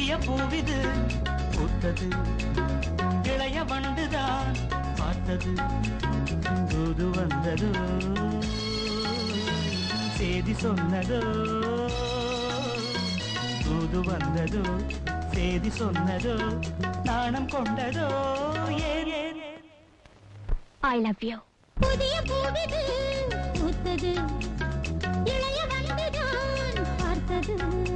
புதிய பூவிது பூத்தது இளைய வண்டுதான் பார்த்தது தூது வந்ததோ செய்தி சொன்னதோ தூது வந்ததோ செய்தி சொன்னதோ நாணம் கொண்டதோ ஏன் ஏன் ஐ லவ் யூ புதிய பூவிது பூத்தது இளைய வந்துதான் பார்த்தது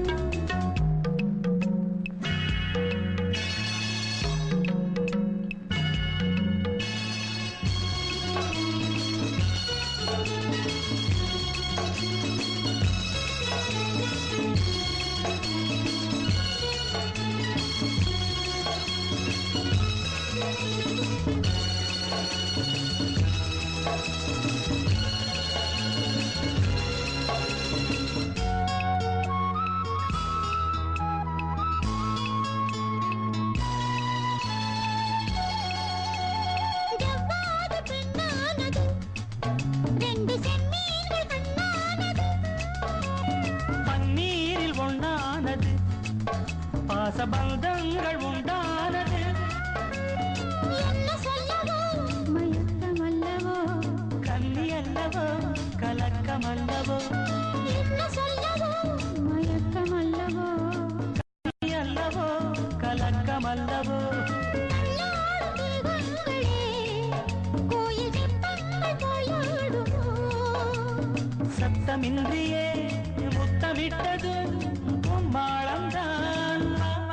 ஜவ்வாது பெண்ணானது ரெண்டு செம்மீன்கள் கண்ணானது பன்னீரில் ஒண்ணானது பாசபந்தங்கள் உண்டானது என்ன சொல்லவோ மயக்கம் அல்லவோ கன்னி அல்லவோ கலக்கம் அல்லவோ என்ன சொல்லவோ மயக்கம் அல்லவோ கன்னி அல்லவோ கலக்கம் அல்லவோ கண்ணாடும் தெய்வங்களே கோயில் சிற்பங்கள் போயாடுமோ சத்தமின்றியே முத்தமிட்டது மாளம்தான்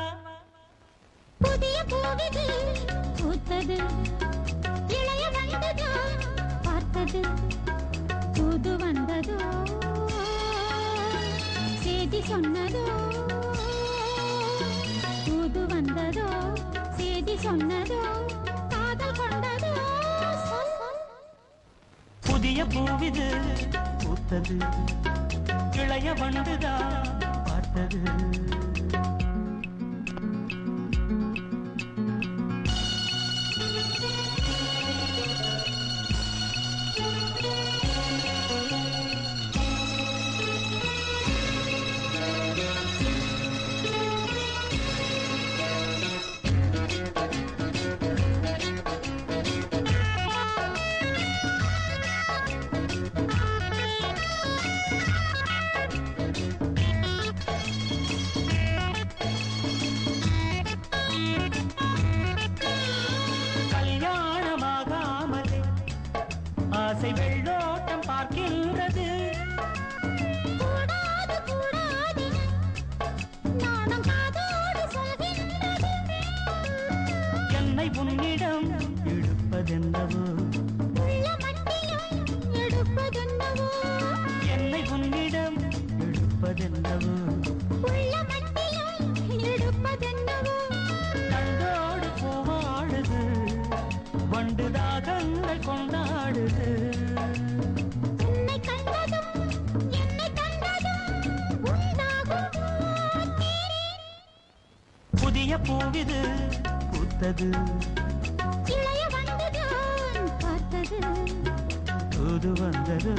புதிய பூவிது பூத்தது இளைய வந்ததோ பார்த்தது புது வந்ததோ செய்தி சொன்னதோ புது வந்ததோ செய்தி சொன்னதோ காதல் கொண்டதோ புதிய பூவிது பூத்தது இளைய வண்டுதான் பார்த்தது கல்யாணமாகாமலே ஆசை வெள்ளோட்டம் பார்க்கின்றது கூடாது கூடாது நாணம் காதோடு சொல்கின்றது என்னை உன்னிடம் இழுப்பதென்னவோ உள்ள மட்டிலும் எடுப்பதென்னவோ என்னை உன்னிடம் இழுப்பதென்னவோ உள்ள மட்டிலும் எடுப்பதென்னவோ கண்டோடு பூவாடுது வண்டு தாகங்கள் கொண்டாடுது உன்னை கண்டதும் என்னை கண்டதும் உண்டாகும் புதிய பூவிது பூத்தது இளைய வந்துதான் பார்த்தது தூது வந்தது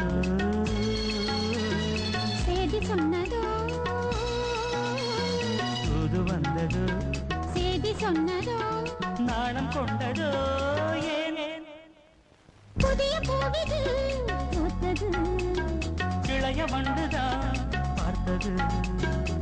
செய்தி சொன்னதோ தூது வந்தது செய்தி சொன்னதோ நாணம் கொண்டதோ ஏனே புதிய பூவிது பூத்தது இளைய வண்டுதான் பார்த்தது